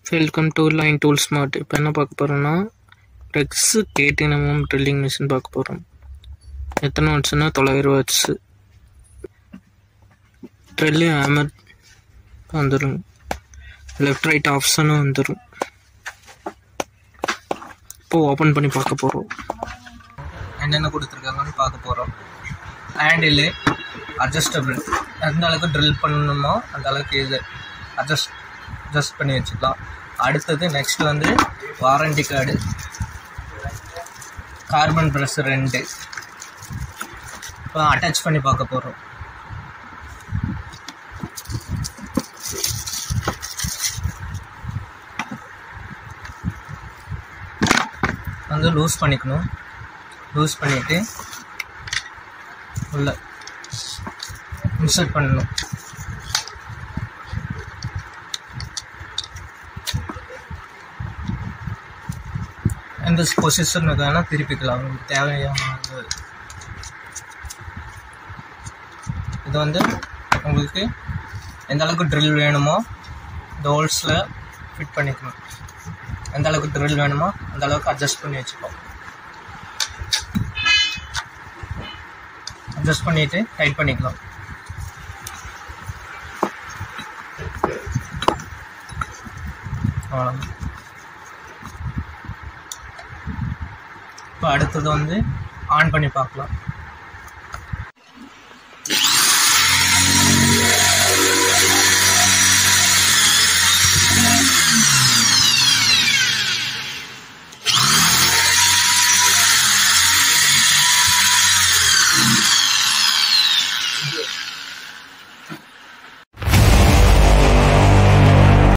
Welcome to line tool smart இப்போ என்ன பார்க்க போகிறோம்னா ரெக்ஸு கேடிஎம்எம் ட்ரில்லிங் மிஷின் பார்க்க போகிறோம் எத்தனை வாட்ஸ்னா தொள்ளாயிரம் வாட்ஸு ட்ரில்லு ஹேமர் வந்துடும் லெஃப்ட் ரைட் ஆப்ஷனும் வந்துடும் இப்போ ஓப்பன் பண்ணி பார்க்க போகிறோம் என்னென்ன கொடுத்துருக்காங்கன்னு பார்க்க போகிறோம் ஹேண்டிலு அட்ஜஸ்டபிள் எந்த அளவுக்கு ட்ரில் பண்ணணுமோ அந்த அளவுக்கு இது அட்ஜஸ்ட் அட்ஜஸ்ட் பண்ணி வச்சுக்கலாம் அடுத்தது நெக்ஸ்ட் வந்து வாரண்டி கார்டு கார்பன் ப்ரெஸ் ரெண்டு இப்போ அட்டாச் பண்ணி பார்க்க போகிறோம் வந்து லூஸ் பண்ணிக்கணும் லூஸ் பண்ணிவிட்டு உள்ள இன்சர்ட் பண்ணணும் எந்த பொசிஷன் வேணால் திருப்பிக்கலாம் உங்களுக்கு தேவையான இது. இது வந்து உங்களுக்கு எந்த அளவுக்கு ட்ரில் வேணுமோ இந்த ஹோல்ஸில் ஃபிட் பண்ணிக்கணும் எந்த அளவுக்கு ட்ரில் வேணுமோ அந்த அளவுக்கு அட்ஜஸ்ட் பண்ணி வச்சுக்கோம் அட்ஜஸ்ட் பண்ணிவிட்டு டைட் பண்ணிக்கலாம் அவ்வளோதான் இப்போ அடுத்தது வந்து ஆன் பண்ணி பார்க்கலாம்